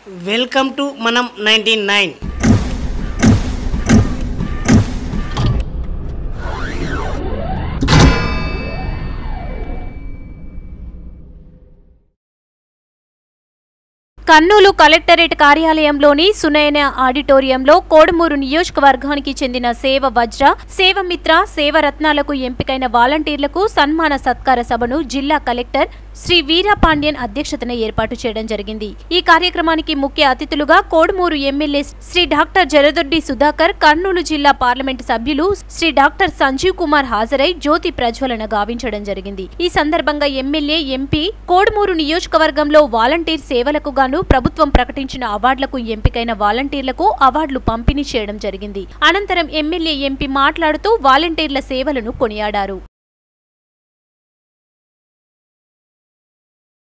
welcome to మనం ninety nine Kurnool collectorate కార్యాలయంలోని సునయన ఆడిటోరియంలో కోడుమూరు నియోజకవర్గానికి చెందిన సేవ వజ్ర సేవమిత్ర సేవరత్నాలకు ఎంపికైన వాలంటీర్లకు సన్మాన సత్కార సభను జిల్లా కలెక్టర్ శ్రీ వీరపాండ్యన్ అధ్యక్షతన ఏర్పాటు చేయడం జరిగింది ఈ కార్యక్రమానికి ముఖ్య అతిథులుగా కోడుమూరు ఎమ్మెల్యే శ్రీ డాక్టర్ జరదొడ్డి సుధాకర్ కర్నూలు జిల్లా పార్లమెంటు సభ్యులు శ్రీ డాక్టర్ సంజీవ్ కుమార్ హాజరై జ్యోతి ప్రజ్వలన గావించడం జరిగింది ఈ సందర్భంగా ఎమ్మెల్యే ఎంపీ కోడుమూరు నియోజకవర్గంలో వాలంటీర్ సేవలకు గాను ప్రభుత్వం ప్రకటించిన అవార్డులకు ఎంపికైన వాలంటీర్లకు అవార్డులు పంపిణీ చేయడం జరిగింది అనంతరం ఎమ్మెల్యే ఎంపీ మాట్లాడుతూ వాలంటీర్ల సేవలను కొనియాడారు